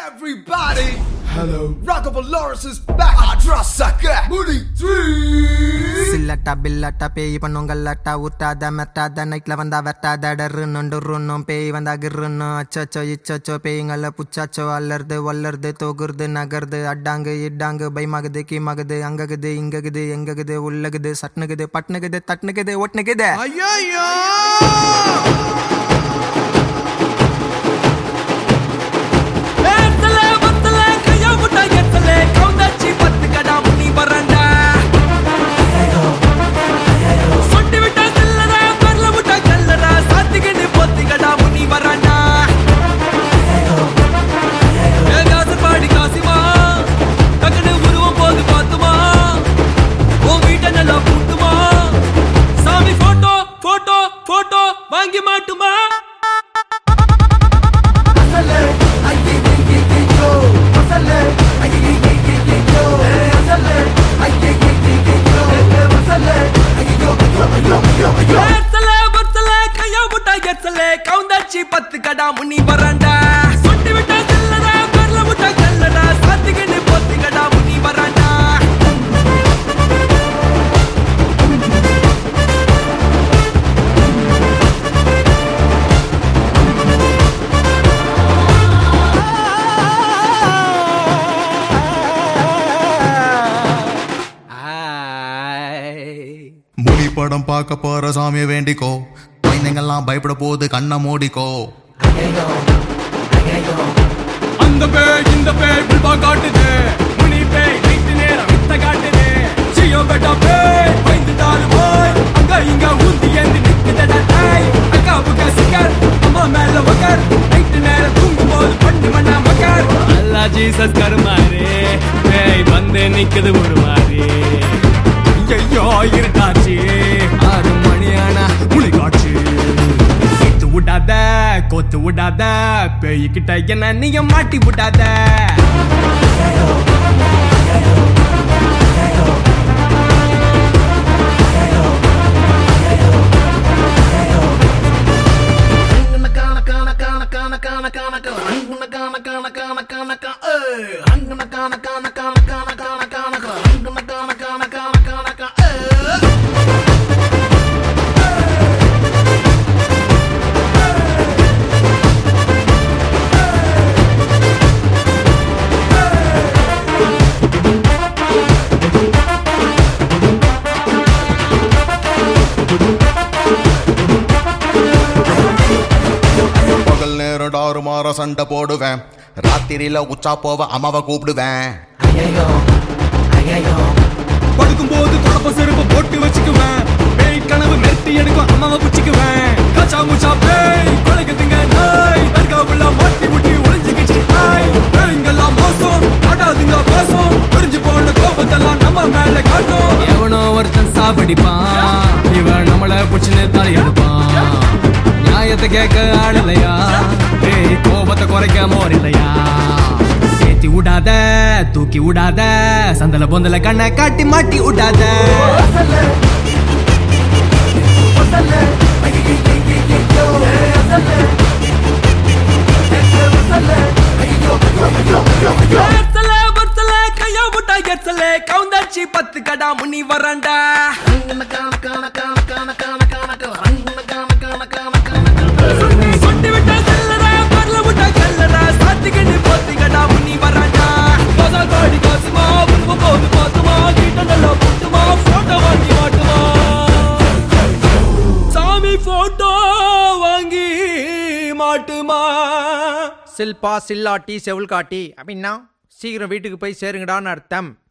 Everybody, Hello. Rockabilly Lawrence is back. I trust sucker. Moody three. சில்லட்டா பில்லட்டா பேய் பண்ணுங்கல்லட்டா ஊட்டாத மெட்டாத நைட்ல வந்தா வெட்டாத டர்ருன்னு டொர்ருன்னும் பேய் வந்தா கிர்ருன்னும் அச்சச்சோ இச்சச்சோ பேய்ங்கள புச்சாச்சோ அல்லறது வல்லறது தொகுறது நகருது அட்டாங்கு இட்டாங்கு பயமாகுது கீமாகுது அங்ககுது இங்ககுது எங்ககுது உள்ளகுது சட்னுகுது பட்னுகுது தட்னுகுது ஒட்னுகுது ஐயோ ஏத்தல பத்தல கையா முட்டா ஏத்தல கவுந்தாச்சி பத்து கடா முனி வரண்டா சொட்டி விட்டா செல்லற பரல முட்டா கல்லற சாத்திக்கிட்டு பொத்தி கடா முனி வரண்டா ஏ காசு பாடி காசிமா டக்குனு உருவம் போது பார்த்துமா உன் வீட்டை நல்லா கூட்டுமா சாமி போட்டோ போட்டோ போட்டோ வாங்கி மாட்டுமா ஏத்தல பத்தல கையா முட்டா ஏத்தல கவுந்தாச்சி பத்து கடா முனி வரண்டா சொட்டி விட்டா செல்லடா பரல முட்டா கல்லடா சாத்திக்கிட்டு பொத்தி கடா முனி வரண்டா முனி படம் பார்க்க போற சாமியை வேண்டிக்கோ குழந்தைங்கெல்லாம் பயப்பட போது கண்ணை மூடிக்கோ அந்த பேய் இந்த பேய் புல்பா காட்டுது முனி பேய் நைட்டு நேரம் வித்த காட்டுது சியோ பெட்டா பேய் பயந்துட்டாரு போய் அங்க இங்க ஊந்தி ஏந்தி நிக்குதடா டாய் அக்கா புக்கா சிக்கர் அம்மா மேல வக்கர் நைட்டு நேரம் தூங்கும் போது பண்ணு மண்ணா மக்கர் அல்லா ஜீசஸ் கருமாரு பேய் வந்து நிக்குது ஒரு மாதிரி ஐயோ இருட்டாச்சு ஆறு மணியானா முளி காட்சி கொத்து விடாத கொத்து விடாத பேய்கிட்ட என்ன நீங்க மாட்டி விடாத பகல் நேரம் டாறு மாற சண்டை போடுவேன் ராத்திரியில உச்சா போவ அம்மாவை கூப்பிடுவேன் படுக்கும் போது தொடப்ப செருப்பு போட்டு வச்சுக்குவேன் பேய் கனவு மெட்டி எடுக்கும் அம்மாவை பிடிச்சுக்குவேன் கச்சா முச்சா பேய் கொலைக்குதுங்க நாய் தர்காவுல மாட்டி முட்டி ஒளிஞ்சுக்கிச்சு நாய் பேய்ங்கெல்லாம் மோசம் காட்டாதுங்க பேசும் புரிஞ்சு போன கோபத்தெல்லாம் நம்ம மேல காட்டும் எவனோ ஒருத்தன் சாப்பிடிப்பான் இவன் நம்மள பிடிச்சுன்னு தலை எடுப்பான் நியாயத்தை கேட்க ஆள் இல்லையா ஏய் கோபத்தை குறைக்க மோர் இல்லையா ஏத்தி விடாத தூக்கி விடாத சந்தல பொந்தல கண்ணை காட்டி மாட்டி விடாத ஏத்தல பத்தல கையா முட்டா ஏத்தல கவுந்தாச்சி பத்து கடா முனி வரண்டா சொட்டி விட்டா செல்லடா பரல முட்டா கல்லடா சாத்திக்கிட்டு பொத்தி கடா முனி வரண்டா கோசா காடி காசுமா உருவ போது பார்த்துமா கிட்ட நல்லா புட்டுமா போட்டோ வாங்கி மாட்டுமா சாமி போட்டோ வாங்கி மாட்டுமா சில்பா சில்லாட்டி செவுள் காட்டி அப்படின்னா சீக்கிரம் வீட்டுக்கு போய் சேருங்கடான்னு அர்த்தம்